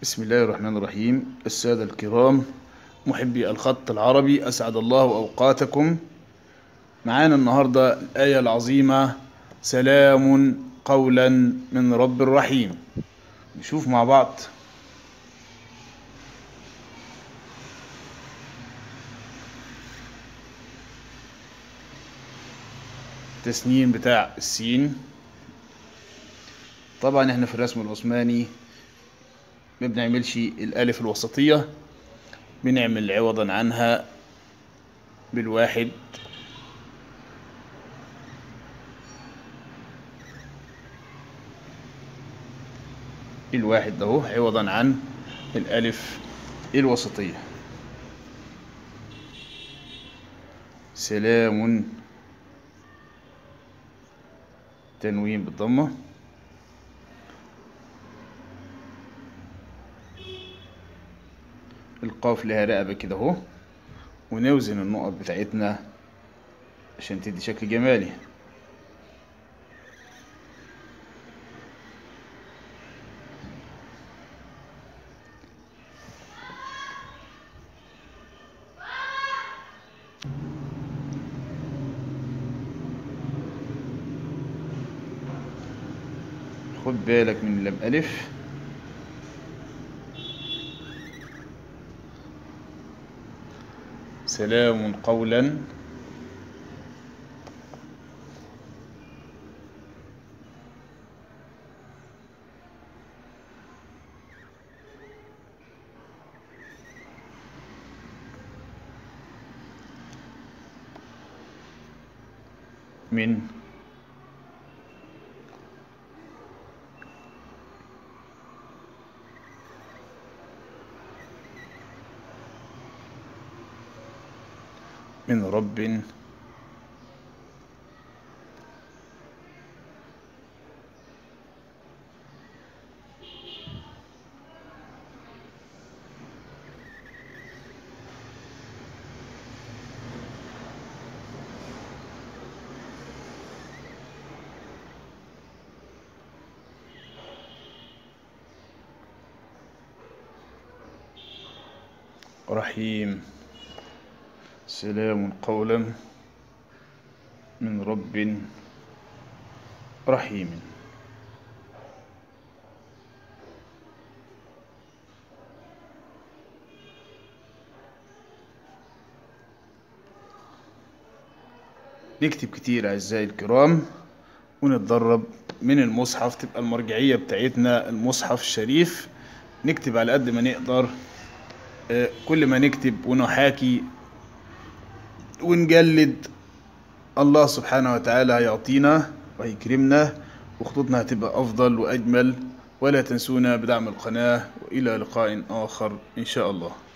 بسم الله الرحمن الرحيم السادة الكرام محبي الخط العربي أسعد الله أوقاتكم معانا النهاردة الآية العظيمة سلام قولا من رب رحيم نشوف مع بعض تسنين بتاع السين طبعا احنا في الرسم العثماني ما بنعملش الالف الوسطية بنعمل عوضا عنها بالواحد الواحد اهو عوضا عن الالف الوسطية سلام تنوين بالضمه القاف لها رقبة كده اهو ونوزن النقط بتاعتنا عشان تدي شكل جمالي خد بالك من لم ألف سلام قولا من من رب رحيم سلام قولا من رب رحيم نكتب كتير أعزائي الكرام ونتدرب من المصحف تبقى المرجعية بتاعتنا المصحف الشريف نكتب على قد ما نقدر كل ما نكتب ونحاكي ونجلد الله سبحانه وتعالى هيعطينا وهيكرمنا وخطوطنا هتبقى أفضل وأجمل ولا تنسونا بدعم القناة وإلى لقاء آخر إن شاء الله